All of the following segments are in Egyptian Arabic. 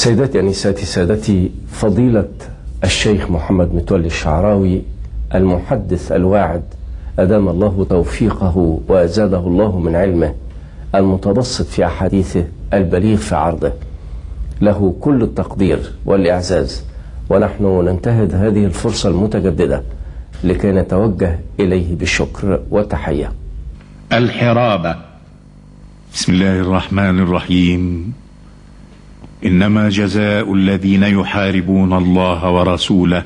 سيداتي أنساتي سادتي فضيلة الشيخ محمد متولي الشعراوي المحدث الواعد أدام الله توفيقه وأزاده الله من علمه المتبسط في أحاديثه البليغ في عرضه له كل التقدير والإعزاز ونحن ننتهز هذه الفرصة المتجددة لكي نتوجه إليه بالشكر والتحية الحرابة بسم الله الرحمن الرحيم إنما جزاء الذين يحاربون الله ورسوله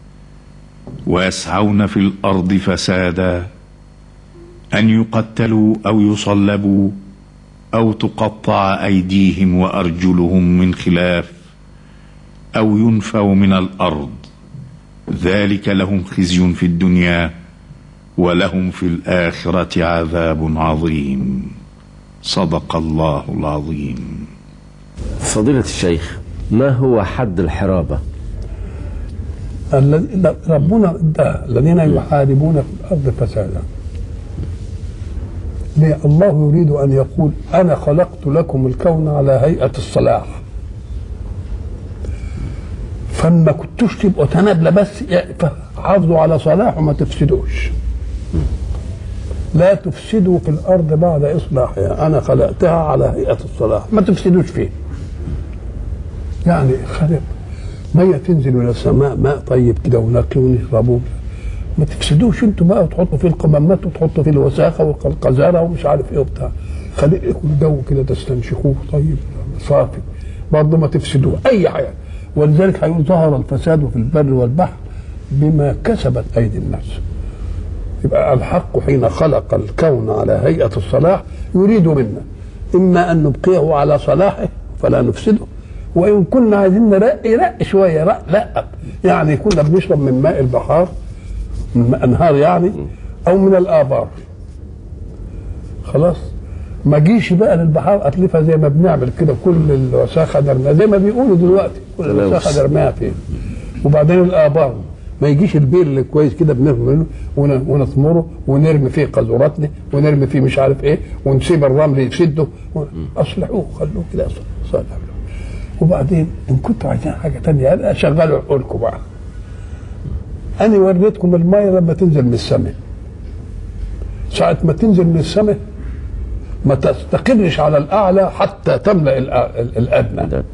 ويسعون في الأرض فسادا أن يقتلوا أو يصلبوا أو تقطع أيديهم وأرجلهم من خلاف أو ينفوا من الأرض ذلك لهم خزي في الدنيا ولهم في الآخرة عذاب عظيم صدق الله العظيم فضيلة الشيخ ما هو حد الحرابة الذي ربنا ده الذين يحاربون في الارض فسادا ليه؟ الله يريد ان يقول انا خلقت لكم الكون على هيئه الصلاح فما كنتوش تبقوا تنابله بس حافظوا على صلاح وما تفسدوش لا تفسدوا في الارض بعد اصلاحها انا خلقتها على هيئه الصلاح ما تفسدوش فيه يعني خلق ميه تنزل من السماء ماء طيب كده ونقي ونشربوه ما تفسدوش انتوا بقى وتحطوا فيه القمامات وتحطوا فيه الوساخه والقذاره ومش عارف ايه وبتاع خلي لكم جو كده تستنشقوه طيب صافي برضه ما تفسدوه اي حاجه ولذلك هيقول ظهر الفساد في البر والبحر بما كسبت ايدي الناس يبقى الحق حين خلق الكون على هيئه الصلاح يريد منا اما ان نبقيه على صلاحه فلا نفسده وان كنا عايزين نرقي رق شويه رق لا يعني كنا بنشرب من ماء البحار من انهار يعني او من الابار خلاص ما جيش بقى للبحار اتلفها زي ما بنعمل كده كل الوساخه نرميها زي ما بيقولوا دلوقتي كل الوساخه نرميها فين وبعدين الابار ما يجيش البير اللي كويس كده بنرمي منه ون- ونثمره ونرمي فيه قذوراتنا ونرمي فيه مش عارف ايه ونسيب الرمل يفسده اصلحوه خلوه كده صالح وبعدين ان كنتوا عايزين حاجه تانية انا شغلوا عقولكم بقى انا وريتكم الميه لما تنزل من السماء ساعة ما تنزل من السماء ما تستقرش على الاعلى حتى تملا الأ- ال- الادنى ده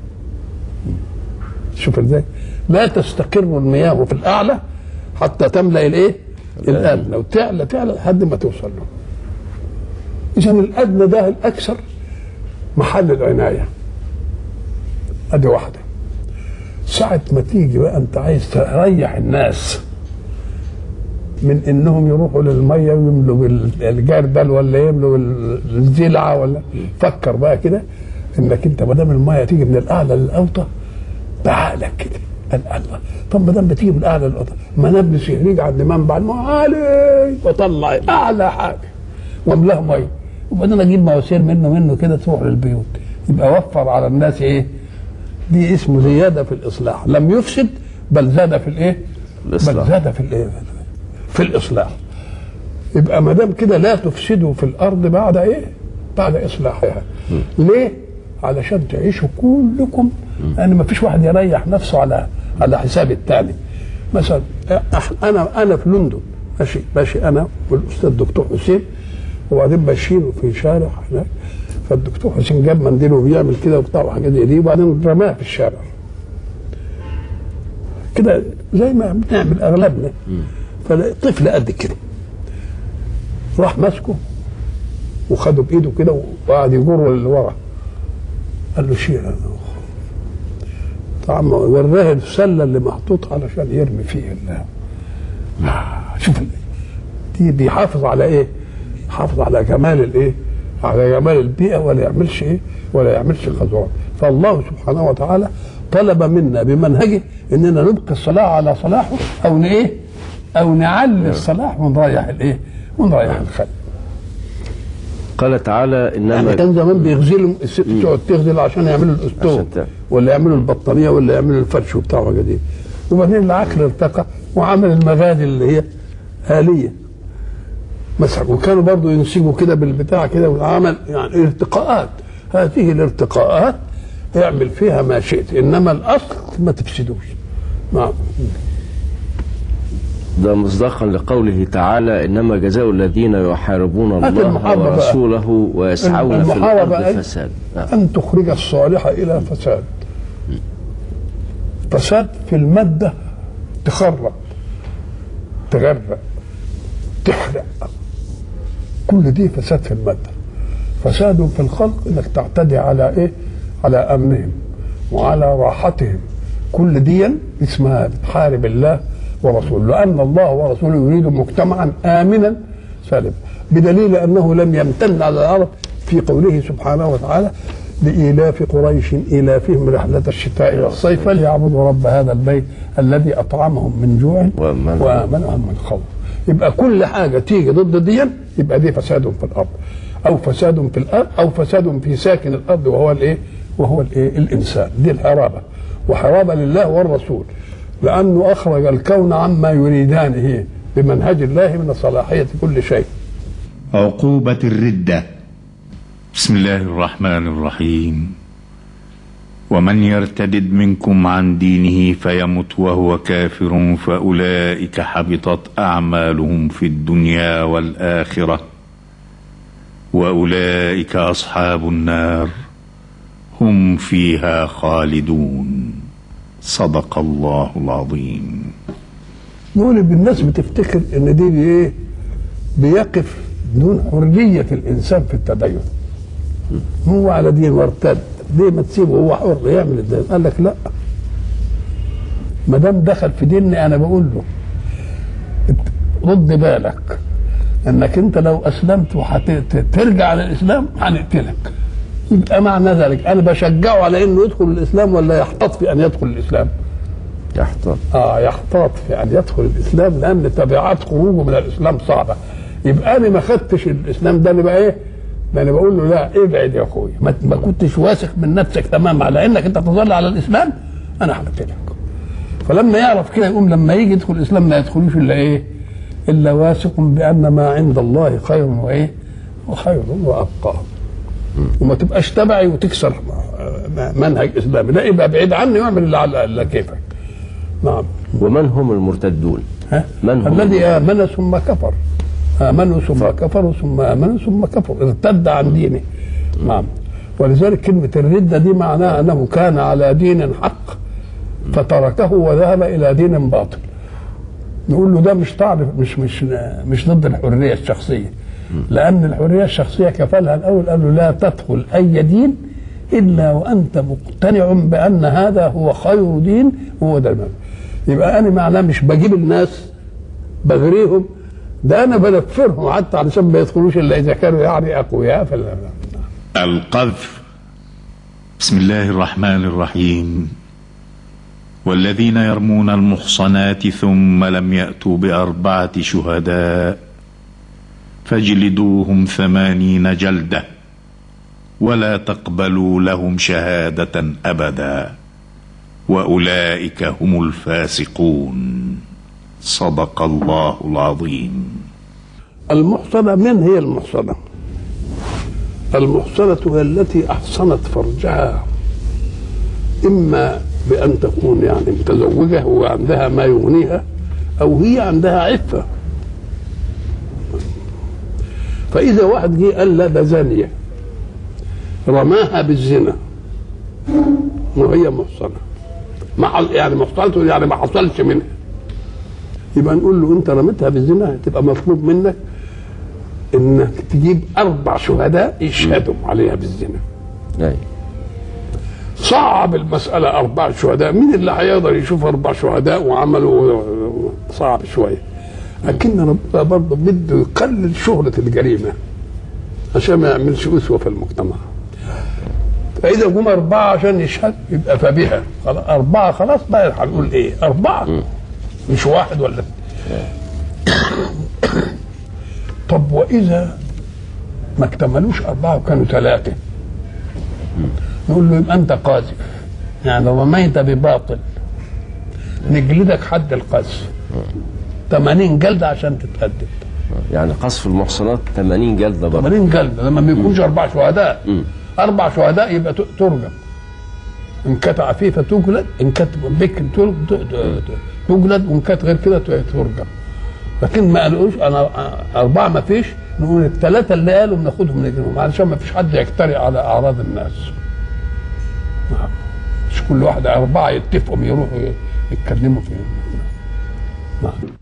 شوف ازاي لا تستقر المياه في الاعلى حتى تملا الايه الادنى وتعلى تعلى لحد ما توصل له اذا الادنى ده الاكثر محل العنايه ادي واحده ساعة ما تيجي بقى انت عايز تريح الناس من انهم يروحوا للميه ويملوا بالجردل ولا يملوا بالزلعه ولا فكر بقى كده انك انت ما دام الميه تيجي من الاعلى للاوطى بعقلك كده قال الله طب ما دام بتيجي من الاعلى للاوطى ما انا ابني سهريج عند منبع المعالي واطلع اعلى حاجه واملاه ميه وبعدين اجيب مواسير منه منه كده تروح للبيوت يبقى وفر على الناس ايه؟ دي اسمه زياده في الاصلاح لم يفسد بل زاد في الايه؟ الإصلاح. بل زاد في الايه؟ في الاصلاح يبقى ما دام كده لا تفسدوا في الارض بعد ايه؟ بعد اصلاحها ليه؟ علشان تعيشوا كلكم لان ما فيش واحد يريح نفسه على على حساب الثاني مثلا أح- انا انا في لندن ماشي ماشي انا والاستاذ الدكتور حسين وبعدين ماشيين في شارع هناك فالدكتور حسين جاب منديل وبيعمل كده وبتاع وحاجات زي دي وبعدين رماها في الشارع كده زي ما بنعمل اغلبنا فطفل قد كده راح ماسكه وخده بايده كده وقعد يجره لورا قال له شيل هذا طبعا وراه السله اللي محطوط علشان يرمي فيه ال- آه، شوف ال- دي بيحافظ على ايه؟ حافظ على جمال الايه؟ على جمال البيئه ولا يعملش ايه؟ ولا يعملش قذورات فالله سبحانه وتعالى طلب منا بمنهجه اننا نبقي الصلاه على صلاحه او ن- ايه؟ او نعلي الصلاح ونريح الايه؟ ونريح الخلق قال تعالى يعني انما كان زمان بيغزلوا الست تقعد تغزل عشان يعملوا الاسطول عشان تعمل. ولا يعملوا البطانيه ولا يعملوا الفرش وبتاع وحاجات دي وبعدين العقل ارتقى وعمل المغازل اللي هي آلية مثلا وكانوا برضو ينسجوا كده بالبتاع كده وعمل يعني ارتقاءات هذه الارتقاءات اعمل فيها ما شئت انما الاصل ما تفسدوش نعم ده مصداقا لقوله تعالى انما جزاء الذين يحاربون هات الله المحاربة بقى. ورسوله ويسعون في المحاربة الارض أي- فساد نعم. أن تخرج الصالح إلى فساد فساد في المادة تخرب تغرق تحرق كل دي فساد في المادة فساد في الخلق انك تعتدي على ايه على امنهم وعلى راحتهم كل دي اسمها بتحارب الله ورسوله لان الله ورسوله يريد مجتمعا امنا سالما بدليل انه لم يمتن على العرب في قوله سبحانه وتعالى لإيلاف قريش إيلافهم رحلة الشتاء والصيف فليعبدوا رب هذا البيت الذي أطعمهم من جوع وآمنهم. وآمنهم من خوف يبقى كل حاجة تيجي ضد دي يبقى دي فساد في الأرض أو فساد في الأرض أو فساد في ساكن الأرض وهو الإيه؟ وهو الإيه؟ الإنسان دي الحرابة وحرابة لله والرسول لأنه أخرج الكون عما يريدانه بمنهج الله من صلاحية كل شيء عقوبة الردة بسم الله الرحمن الرحيم ومن يرتدد منكم عن دينه فيمت وهو كافر فأولئك حبطت أعمالهم في الدنيا والآخرة وأولئك أصحاب النار هم فيها خالدون صدق الله العظيم نقول بالناس بتفتكر ان دي ايه بيقف دون حرية الإنسان في التدين هو على دين وارتد ليه ما تسيبه هو حر يعمل الدين قال لك لا ما دام دخل في ديني انا بقول له رد بالك انك انت لو اسلمت وهترجع على الاسلام هنقتلك يبقى معنى ذلك انا بشجعه على انه يدخل الاسلام ولا يحتاط في ان يدخل الاسلام يحتاط اه يحتاط في ان يدخل الاسلام لان تبعات خروجه من الاسلام صعبه يبقى انا ما خدتش الاسلام ده انا بقى ايه ده انا بقول له لا ابعد يا اخويا ما, ما كنتش واثق من نفسك تمام على انك انت تظل على الاسلام انا هقتلك فلما يعرف كده يقوم لما يجي يدخل الاسلام ما يدخلوش الا ايه الا واثق بان ما عند الله خير وايه وخير وابقى وما تبقاش تبعي وتكسر منهج اسلامي لا يبقى بعيد عني واعمل اللي على اللي كيفك نعم ومن هم المرتدون ها؟ من هم الذي آمن ثم كفر آمنوا ثم كفروا ثم آمنوا ثم كفروا ارتد عن دينه نعم ولذلك كلمة الردة دي معناها أنه كان على دين حق فتركه وذهب إلى دين باطل نقول له ده مش تعرف مش مش مش ضد الحرية الشخصية لأن الحرية الشخصية كفلها الأول قال له لا تدخل أي دين إلا وأنت مقتنع بأن هذا هو خير دين وهو ده المبدأ يبقى أنا معناه مش بجيب الناس بغريهم ده أنا بنفرهم حتى علشان ما يدخلوش إلا إذا كانوا يعني أقوياء فلا القذف بسم الله الرحمن الرحيم والذين يرمون المحصنات ثم لم يأتوا بأربعة شهداء فاجلدوهم ثمانين جلدة ولا تقبلوا لهم شهادة أبدا وأولئك هم الفاسقون صدق الله العظيم المحصنة من هي المحصنة المحصنة هي التي أحصنت فرجها إما بأن تكون يعني متزوجة وعندها ما يغنيها أو هي عندها عفة فإذا واحد جه قال لا ده زانية رماها بالزنا وهي محصنة مع يعني محصنته يعني ما حصلش منها يبقى نقول له انت رميتها بالزنا تبقى مطلوب منك انك تجيب اربع شهداء يشهدوا عليها بالزنا أي. صعب المسألة أربع شهداء مين اللي هيقدر يشوف أربع شهداء وعملوا صعب شوية لكن ربنا برضه بده يقلل شهرة الجريمة عشان ما يعملش أسوة في المجتمع فإذا جم أربعة عشان يشهد يبقى فبها خلاص أربعة خلاص بقى هنقول إيه أربعة مش واحد ولا طب وإذا ما اكتملوش أربعة وكانوا ثلاثة نقول له يبقى أنت قاذف يعني رميت بباطل نجلدك حد القذف 80 جلدة عشان تتأدب يعني قصف المحصنات 80 جلدة برضه 80 جلدة لما ما يكونش أربع شهداء أربع شهداء يبقى ت- ترجم ان كانت عفيفه تجلد ان كانت بكر تل- ت- ت- تجلد وان كانت غير كده ت- ترجم لكن ما قالوش انا اربعه ما فيش نقول الثلاثه اللي قالوا بناخدهم نجنهم علشان ما فيش حد يجترئ على اعراض الناس نعم. مش كل واحد اربعه يتفقوا يروحوا يتكلموا في نعم